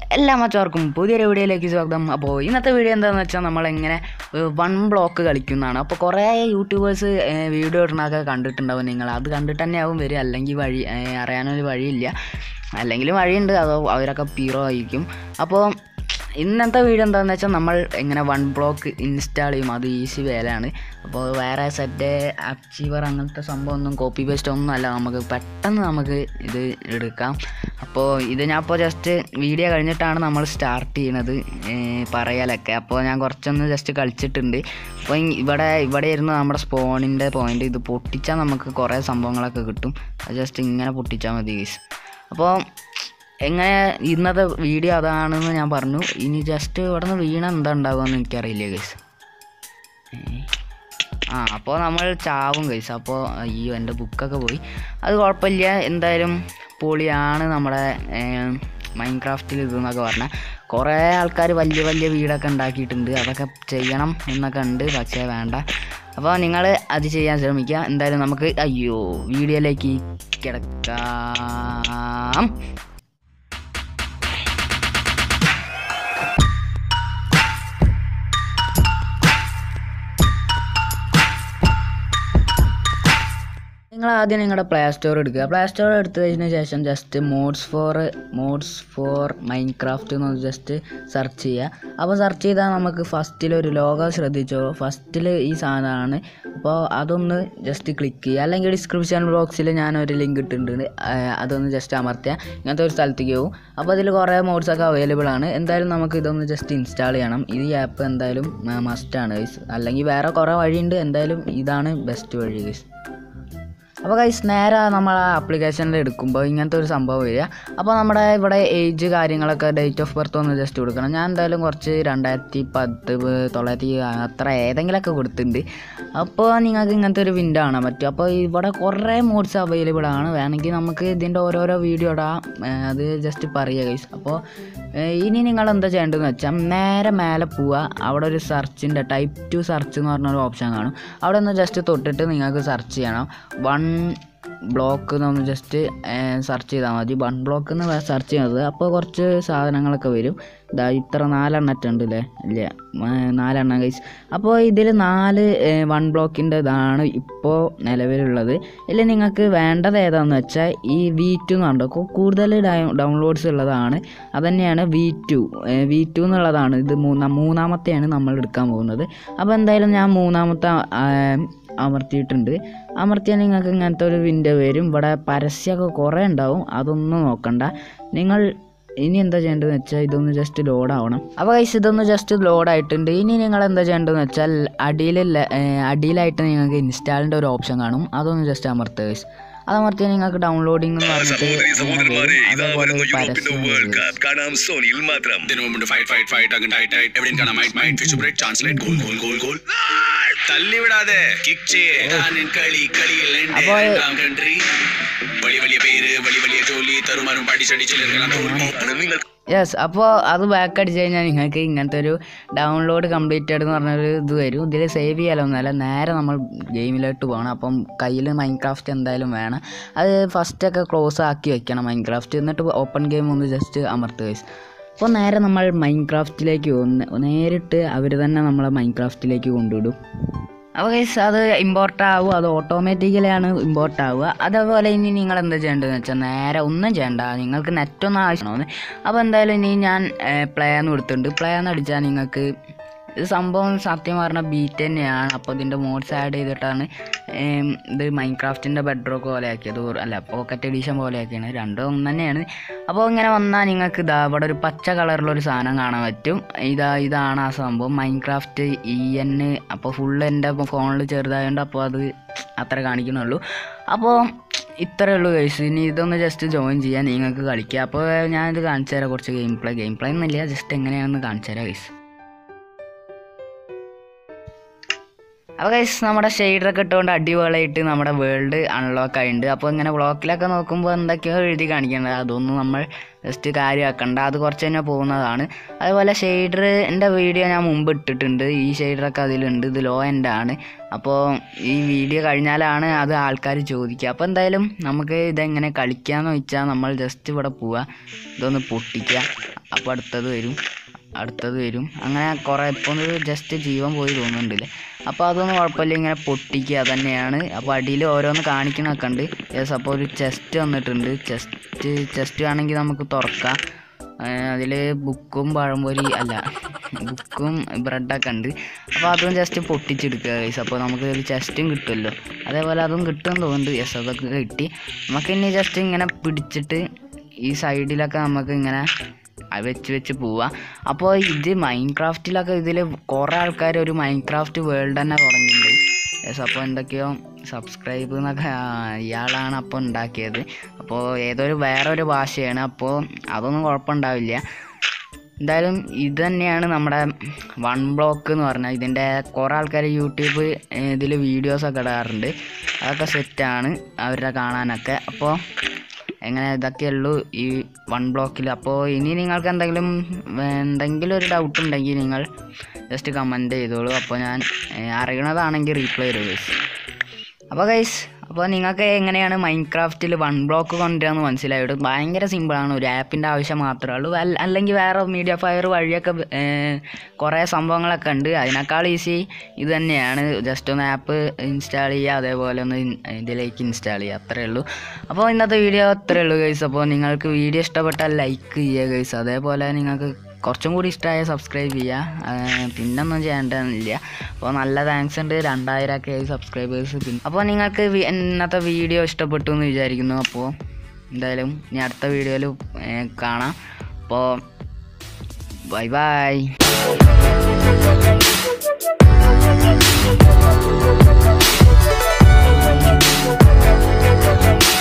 എല്ലാ മച്ചവർക്കും പുതിയൊരു വീഡിയോയിലേക്ക് സ്വാഗതം അപ്പോൾ ഇന്നത്തെ വീഡിയോ എന്താണെന്ന് വെച്ചാൽ നമ്മളെങ്ങനെ വൺ ബ്ലോക്ക് കളിക്കുന്നതാണ് അപ്പോൾ കുറേ യൂട്യൂബേഴ്സ് വീഡിയോ ഇടുന്നതൊക്കെ കണ്ടിട്ടുണ്ടാവും നിങ്ങൾ അത് കണ്ടിട്ട് തന്നെ ആവും വരിക അല്ലെങ്കിൽ വഴി ഏഹ്, അറിയാനൊരു വഴിയില്ല അല്ലെങ്കിലും വഴിയുണ്ട് അതോ അവരൊക്കെ പീറോ ആയിരിക്കും അപ്പോൾ ഇന്നത്തെ വീഡിയോ എന്താണെന്ന് വെച്ചാൽ നമ്മൾ എങ്ങനെ വൺ ബ്ലോക്ക് ഇൻസ്റ്റാൾ ചെയ്യും അത് ഈസി വേലയാണ് അപ്പോൾ വേറെ സെറ്റ് അച്ചീവർ അങ്ങനത്തെ സംഭവം ഒന്നും കോപ്പി പേസ്റ്റ് ഒന്നും അല്ല നമുക്ക് പെട്ടെന്ന് നമുക്ക് ഇത് എടുക്കാം അപ്പോൾ ഇത് ഞാൻ ഇപ്പോൾ ജസ്റ്റ് വീഡിയോ കഴിഞ്ഞിട്ടാണ് നമ്മൾ സ്റ്റാർട്ട് ചെയ്യണത് ഏർ പറയലൊക്കെ അപ്പോൾ ഞാൻ കുറച്ചൊന്ന് ജസ്റ്റ് കളിച്ചിട്ടുണ്ട് അപ്പോൾ ഇ- ഇവിടെ ഇവിടെ ഇരുന്ന് നമ്മുടെ സ്പോണിൻ്റെ പോയിന്റ് ഇത് പൊട്ടിച്ചാൽ നമുക്ക് കുറേ സംഭവങ്ങളൊക്കെ കിട്ടും അത് ജസ്റ്റ് ഇങ്ങനെ പൊട്ടിച്ചാൽ മതി ഗൈസ് അപ്പോൾ എങ്ങനെ ഇന്നത്തെ വീഡിയോ അതാണെന്ന് ഞാൻ പറഞ്ഞു ഇനി ജസ്റ്റ് ഇവിടെ നിന്ന് വീണ എന്താ ഉണ്ടാകുമെന്ന് എനിക്കറിയില്ല ഗൈസ് ആ അപ്പോൾ നമ്മൾ ചാവും ഗൈസ് അപ്പോൾ അയ്യോ എൻ്റെ ബുക്കൊക്കെ പോയി അത് കുഴപ്പമില്ല എന്തായാലും പൊളിയാണ് നമ്മുടെ മൈൻക്രാഫ്റ്റിൽ ഇതെന്നൊക്കെ പറഞ്ഞാൽ കുറേ ആൾക്കാർ വലിയ വലിയ വീടൊക്കെ ഉണ്ടാക്കിയിട്ടുണ്ട് അതൊക്കെ ചെയ്യണം എന്നൊക്കെ ഉണ്ട് പക്ഷേ വേണ്ട അപ്പോൾ നിങ്ങൾ അത് ചെയ്യാൻ ശ്രമിക്കുക എന്തായാലും നമുക്ക് അയ്യോ വീഡിയോയിലേക്ക് കിടക്കാം നിങ്ങൾ ആദ്യം നിങ്ങളുടെ പ്ലേ സ്റ്റോർ എടുക്കുക പ്ലേ സ്റ്റോർ എടുത്തതിന് ശേഷം just mods for mods for Minecraft എന്ന് ജസ്റ്റ് സെർച്ച് ചെയ്യുക അപ്പോൾ സെർച്ച് ചെയ്താൽ നമുക്ക് ഫസ്റ്റിൽ ഒരു ലോഗോ ശ്രദ്ധിച്ചോ ഫസ്റ്റിൽ ഈ സാധനമാണ് അപ്പോൾ അതൊന്ന് ജസ്റ്റ് ക്ലിക്ക് ചെയ്യുക അല്ലെങ്കിൽ ഡിസ്ക്രിപ്ഷൻ ബോക്സിൽ ഞാനൊരു ലിങ്ക് ഇട്ടിട്ടുണ്ട് ആ, അതൊന്ന് ജസ്റ്റ് അമർത്തിയാൽ ഇങ്ങനത്തെ ഒരു സ്ഥലത്തേക്ക് പോകും അപ്പോൾ അതിൽ കുറേ മോഡ്സ് ഒക്കെ അവൈലബിൾ ആണ് എന്തായാലും നമുക്ക് ഇതൊന്ന് ജസ്റ്റ് ഇൻസ്റ്റാൾ ചെയ്യണം ഈ ആപ്പ് എന്തായാലും മസ്റ്റാണ് ഗൈസ് അല്ലെങ്കിൽ വേറെ കുറേ വഴിയുണ്ട് എന്തായാലും ഇതാണ് ബെസ്റ്റ് വഴി ഗൈസ് അപ്പോൾ കൈസ് നേരെ നമ്മൾ ആ ആപ്ലിക്കേഷനിൽ എടുക്കുമ്പോൾ ഇങ്ങനത്തെ ഒരു സംഭവം വരിക അപ്പോൾ നമ്മുടെ ഇവിടെ ഏജ് കാര്യങ്ങളൊക്കെ ഡേറ്റ് ഓഫ് ബർത്ത് ഒന്ന് ജസ്റ്റ് കൊടുക്കണം ഞാൻ എന്തായാലും കുറച്ച് രണ്ടായിരത്തി പത്ത് തൊള്ളായിരത്തി അത്ര ഏതെങ്കിലുമൊക്കെ കൊടുത്തിട്ടുണ്ട് അപ്പോൾ നിങ്ങൾക്ക് ഇങ്ങനത്തെ ഒരു വിൻഡോ കാണാൻ പറ്റും അപ്പോൾ ഇവിടെ കുറേ മോഡ്സ് അവൈലബിൾ ആണ് വേണമെങ്കിൽ നമുക്ക് ഇതിൻ്റെ ഓരോരോ വീഡിയോ ഇടാം ഏർ അത് ജസ്റ്റ് പറയുക ഗൈസ് അപ്പോൾ ഏർ ഇനി നിങ്ങൾ എന്താ ചെയ്യേണ്ടതെന്ന് വെച്ചാൽ നേരെ മേലെ പോവുക അവിടെ ഒരു സെർച്ചിൻ്റെ ടൈപ്പ് ടു സെർച്ച് എന്ന് പറഞ്ഞൊരു ഓപ്ഷൻ കാണും അവിടെ ഒന്ന് ജസ്റ്റ് തൊട്ടിട്ട് നിങ്ങൾക്ക് സെർച്ച് ചെയ്യണം വൺ ബ്ലോക്ക് എന്നൊന്ന് ജസ്റ്റ് സെർച്ച് ചെയ്താൽ മതി വൺ ബ്ലോക്ക് എന്ന് സെർച്ച് ചെയ്യുന്നത് അപ്പോൾ കുറച്ച് സാധനങ്ങളൊക്കെ വരും ഇതാ ഇത്ര നാലെണ്ണറ്റ് ഉണ്ട് അല്ലേ ഇല്ല ഏർ നാലെണ്ണം കൈസ് അപ്പോൾ ഇതിൽ നാല് വൺ ബ്ലോക്കിൻ്റെ ഇതാണ് ഇപ്പോൾ നിലവിലുള്ളത് ഇല്ല നിങ്ങൾക്ക് വേണ്ടത് ഏതാണെന്ന് വെച്ചാൽ ഈ വി ടു എന്ന് പറഞ്ഞിട്ട് കൂടുതൽ ഡൗൺലോഡ്സ് ഉള്ളതാണ് അതുതന്നെയാണ് വി ടു വി ടു എന്നുള്ളതാണ് ഇത് മൂന്നാം മൂന്നാമത്തെയാണ് നമ്മൾ എടുക്കാൻ പോകുന്നത് അപ്പോൾ എന്തായാലും ഞാൻ മൂന്നാമത്തെ ആ, അമർത്തിയിട്ടുണ്ട് അമർത്തിയാൽ നിങ്ങൾക്ക് ഇങ്ങനത്തെ ഒരു വിൻഡോ വരും ഇവിടെ പരസ്യമൊക്കെ കുറേ ഉണ്ടാവും അതൊന്നും നോക്കണ്ട നിങ്ങൾ ഇനി എന്താ ചെയ്യേണ്ടതെന്ന് വെച്ചാൽ ഇതൊന്ന് ജസ്റ്റ് ലോഡ് ആവണം അപ്പോൾ കൈസ് ഇതൊന്ന് ജസ്റ്റ് ലോഡ് ആയിട്ടുണ്ട് ഇനി നിങ്ങൾ എന്താ ചെയ്യേണ്ടതെന്ന് വെച്ചാൽ അടിയിൽ അടിയിലായിട്ട് നിങ്ങൾക്ക് ഇൻസ്റ്റാളിൻ്റെ ഒരു ഓപ്ഷൻ കാണും അതൊന്ന് ജസ്റ്റ് അമർത്തുക ഗൈസ് അത് അമർത്തിയാൽ നിങ്ങൾക്ക് ഡൗൺലോഡിംഗ് എന്ന് പറഞ്ഞിട്ട് സഹോദരി ഇങ്ങനെ സഹോദരന്മാരെ വരും. ഇതാ അതേപോലെ വരുന്നു ഒരു യൂറോപ്പിന്റെ പരസ്യം വേൾഡ് വരും. കപ്പ് കാണാം സോണിയിൽ മാത്രം ഇതിനു മുമ്പ് ഫൈറ്റ് ഫൈറ്റ് ഫൈറ്റ് അങ്ങനെ ടൈറ്റ് ടൈറ്റ് എവിടെയും കാണാം മൈറ്റ് മൈറ്റ് ഫിഷ് ബ്രേക്ക് ചാൻസ്ലേറ്റ് ഗോൾ ഗോൾ ഗോൾ ഗോൾ തള്ളിവിടാതെ കിക്ക് ചെയ്യേ കളി കളിയിൽ അപ്പോൾ- രണ്ടാം കൺട്രി വലിയ വലിയ പേര് വലിയ വലിയ ജോലി തരുമാനം പഠിച്ചടിച്ചില്ലെല്ലാം തോൽവി ആണ് നിങ്ങൾ യെസ് അപ്പോൾ അത് ബാക്ക് അടിച്ച് കഴിഞ്ഞാൽ നിങ്ങൾക്ക് ഇങ്ങനത്തെ ഒരു ഡൗൺലോഡ് കംപ്ലീറ്റഡ് എന്ന് പറഞ്ഞൊരു ഇത് വരും ഇതിൽ സേവ് ചെയ്യാലൊന്നുമല്ല നേരെ നമ്മൾ ഗെയിമിലോട്ട് പോകണം അപ്പം കയ്യിൽ മൈൻക്രാഫ്റ്റ് എന്തായാലും വേണം അത് ഫസ്റ്റൊക്കെ ക്ലോസ് ആക്കി വെക്കണം മൈൻക്രാഫ്റ്റ് എന്നിട്ട് ഓപ്പൺ ഗെയിം ഒന്ന് ജസ്റ്റ് അമർത്തുക guys. അപ്പോൾ നേരെ നമ്മൾ മൈൻക്രാഫ്റ്റിലേക്ക് പോകുന്ന നേരിട്ട് അവർ തന്നെ നമ്മളെ മൈൻക്രാഫ്റ്റിലേക്ക് കൊണ്ടുവിടും അപ്പോൾ ഗൈസ് അത് ഇമ്പോർട്ട് ആവും അത് ഓട്ടോമാറ്റിക്കലിയാണ് ഇമ്പോർട്ട് ആവുക അതേപോലെ ഇനി നിങ്ങൾ എന്താ ചെയ്യേണ്ടതെന്ന് വെച്ചാൽ നേരെ ഒന്നും ചെയ്യണ്ട നിങ്ങൾക്ക് നെറ്റൊന്നും ആവശ്യമാണെന്ന് അപ്പോൾ എന്തായാലും ഇനി ഞാൻ പ്ലേ എന്ന് കൊടുത്തിട്ടുണ്ട് പ്ലേ എന്ന് അടിച്ചാൽ നിങ്ങൾക്ക് ഇത് സംഭവം സത്യം പറഞ്ഞാൽ ബീറ്റ് തന്നെയാണ് അപ്പോൾ ഇതിൻ്റെ മോഡ്സ് ആഡ് ചെയ്തിട്ടാണ് ഏം, ഇത് മൈൻക്രാഫ്റ്റിൻ്റെ ബെഡ്റോക്ക് പോലെ ആക്കിയത് ഒരു- അല്ല പോക്കറ്റ് എഡീഷൻ പോലെ ആക്കിയാണ് രണ്ടും ഒന്ന് തന്നെയാണ് അപ്പോൾ ഇങ്ങനെ വന്നാൽ നിങ്ങൾക്ക് ഇതാ ഇവിടെ ഒരു പച്ച കളറിലൊരു സാധനം കാണാൻ പറ്റും ഇതാ ഇതാണ് ആ സംഭവം മൈൻക്രാഫ്റ്റ് ഇ എൻ അപ്പോൾ ഫുള്ള് എൻ്റെ ഫോണിൽ ചെറുതായതുകൊണ്ട് അപ്പോൾ അത് അത്ര കാണിക്കണുള്ളൂ അപ്പോൾ ഇത്രയേ ഉള്ളൂ ഗൈസ് ഇനി ഇതൊന്ന് ജസ്റ്റ് ജോയിൻ ചെയ്യാൻ നിങ്ങൾക്ക് കളിക്കുക അപ്പോൾ ഞാനിത് കാണിച്ചു തരാം കുറച്ച് ഗെയിം പ്ലേ ഗെയിം പ്ലേ ഒന്നുമില്ല ജസ്റ്റ് എങ്ങനെയാണെന്ന് കാണിച്ചു തരാം ഗൈസ് അപ്പോൾ ഗൈസ് നമ്മുടെ ഷെയ്ഡറൊക്കെ ഇട്ടുകൊണ്ട് അടിപൊളിയായിട്ട് നമ്മുടെ വേൾഡ് അൺലോക്ക് ആയിട്ടുണ്ട് അപ്പോൾ ഇങ്ങനെ ബ്ലോക്കിലൊക്കെ നോക്കുമ്പോൾ എന്തൊക്കെയോ എഴുതി കാണിക്കേണ്ടത് അതൊന്നും നമ്മൾ ജസ്റ്റ് കാര്യമാക്കണ്ട അത് കുറച്ച് തന്നെ പോകുന്നതാണ് അതുപോലെ ഷെയ്ഡറിൻ്റെ വീഡിയോ ഞാൻ മുമ്പ് ഇട്ടിട്ടുണ്ട് ഈ ഷെയ്ഡറൊക്കെ അതിലുണ്ട് ഇത് ലോ എൻഡ് ആണ് അപ്പോൾ ഈ വീഡിയോ കഴിഞ്ഞാലാണ് അത് ആൾക്കാർ ചോദിക്കുക അപ്പോൾ എന്തായാലും നമുക്ക് ഇതെങ്ങനെ കളിക്കാന്ന് വെച്ചാൽ നമ്മൾ ജസ്റ്റ് ഇവിടെ പോവുക ഇതൊന്ന് പൊട്ടിക്കുക അപ്പോൾ അടുത്തത് വരും അടുത്തത് വരും അങ്ങനെ കുറേ ഇപ്പോൾ ഒന്ന് ജസ്റ്റ് ജീവൻ പോയി തോന്നുന്നുണ്ടല്ലേ അപ്പോൾ അതൊന്നും കുഴപ്പമില്ല ഇങ്ങനെ പൊട്ടിക്കുക തന്നെയാണ് അപ്പോൾ അടിയിൽ ഓരോന്ന് കാണിക്കണമൊക്കെ ഉണ്ട് യെസ് അപ്പോൾ ഒരു ചെസ്റ്റ് വന്നിട്ടുണ്ട് ചെസ്റ്റ് ചെസ്റ്റ് വേണമെങ്കിൽ നമുക്ക് തുറക്കാം അതിൽ ബുക്കും പഴംപൊരി അല്ല ബുക്കും ബ്രെഡൊക്കെ ഉണ്ട് അപ്പോൾ അതും ജസ്റ്റ് പൊട്ടിച്ചെടുക്കുക ഗൈസ് അപ്പോൾ നമുക്ക് ഒരു ചെസ്റ്റും കിട്ടുമല്ലോ അതേപോലെ അതും കിട്ടും തോന്നുന്നുണ്ട് യെസ് അതൊക്കെ കിട്ടി നമുക്ക് ഇനി ജസ്റ്റ് ഇങ്ങനെ പിടിച്ചിട്ട് ഈ സൈഡിലൊക്കെ നമുക്ക് ഇങ്ങനെ അത് വെച്ച് വെച്ച് പോവാ അപ്പോൾ ഇത് മൈൻക്രാഫ്റ്റിലൊക്കെ ഇതിൽ കുറേ ആൾക്കാർ ഒരു മൈൻക്രാഫ്റ്റ് വേൾഡ് തന്നെ തുടങ്ങിയിട്ടുണ്ട് യെസ് അപ്പോൾ എന്തൊക്കെയോ സബ്സ്ക്രൈബ് എന്നൊക്കെ ആ, ഇയാളാണ് അപ്പോൾ ഉണ്ടാക്കിയത് അപ്പോൾ ഏതൊരു വേറൊരു ഭാഷയാണ് അപ്പോൾ അതൊന്നും കുഴപ്പമുണ്ടാവില്ല എന്തായാലും ഇത് തന്നെയാണ് നമ്മുടെ വൺ ബ്ലോക്ക് എന്ന് പറഞ്ഞാൽ ഇതിൻ്റെ കുറേ ആൾക്കാർ യൂട്യൂബ് ഇതിൽ വീഡിയോസൊക്കെ ഇടാറുണ്ട് അതൊക്കെ സെറ്റാണ് അവരുടെ കാണാനൊക്കെ അപ്പോൾ എങ്ങനെ ഇതൊക്കെയുള്ളൂ ഈ വൺ ബ്ലോക്കിൽ അപ്പോൾ ഇനി നിങ്ങൾക്ക് എന്തെങ്കിലും വേ- എന്തെങ്കിലും ഒരു ഡൗട്ട് ഉണ്ടെങ്കിൽ നിങ്ങൾ ജസ്റ്റ് കമൻറ്റ് ചെയ്തോളൂ അപ്പോൾ ഞാൻ ഏഹ്, അറിയണതാണെങ്കിൽ റീപ്ലൈ തരും ഗൈസ് അപ്പോൾ ഗൈസ് അപ്പോൾ നിങ്ങൾക്ക് എങ്ങനെയാണ് മൈൻക്രാഫ്റ്റിൽ വൺ ബ്ലോക്ക് കൊണ്ടുവരാന്ന് മനസ്സിലായിട്ട് ഭയങ്കര സിമ്പിളാണ് ഒരു ആപ്പിൻ്റെ ആവശ്യം മാത്രമേ ഉള്ളൂ അല്ല- അല്ലെങ്കിൽ വേറെ മീഡിയ ഫയർ വഴിയൊക്കെ ഏഹ്, കുറേ സംഭവങ്ങളൊക്കെ ഉണ്ട് അതിനേക്കാൾ ഈസി ഇത് തന്നെയാണ് ജസ്റ്റ് ഒന്ന് ആപ്പ് ഇൻസ്റ്റാൾ ചെയ്യുക അതേപോലെ ഒന്ന് ഇൻ- ഇതിലേക്ക് ഇൻസ്റ്റാൾ ചെയ്യുക അത്രേ ഉള്ളൂ അപ്പോൾ ഇന്നത്തെ വീഡിയോ അത്രേ ഉള്ളൂ ഗൈസ് അപ്പോൾ നിങ്ങൾക്ക് വീഡിയോ ഇഷ്ടപ്പെട്ടാൽ ലൈക്ക് ചെയ്യുക ഗൈസ് അതേപോലെ നിങ്ങൾക്ക് കുറച്ചും കൂടി ഇഷ്ടമായ സബ്സ്ക്രൈബ് ചെയ്യുക ആ, പിന്നൊന്നും ചെയ്യേണ്ടതില്ല അപ്പോൾ നല്ല താങ്ക്സ് ഉണ്ട് രണ്ടായിരം ഒക്കെ സബ്സ്ക്രൈബേഴ്സ് പിന്നെ അപ്പോൾ നിങ്ങൾക്ക് വി- ഇന്നത്തെ വീഡിയോ ഇഷ്ടപ്പെട്ടു എന്ന് വിചാരിക്കുന്നു അപ്പോൾ എന്തായാലും ഇനി അടുത്ത വീഡിയോയിൽ കാണാം അപ്പോൾ ബൈ ബൈ Thank you.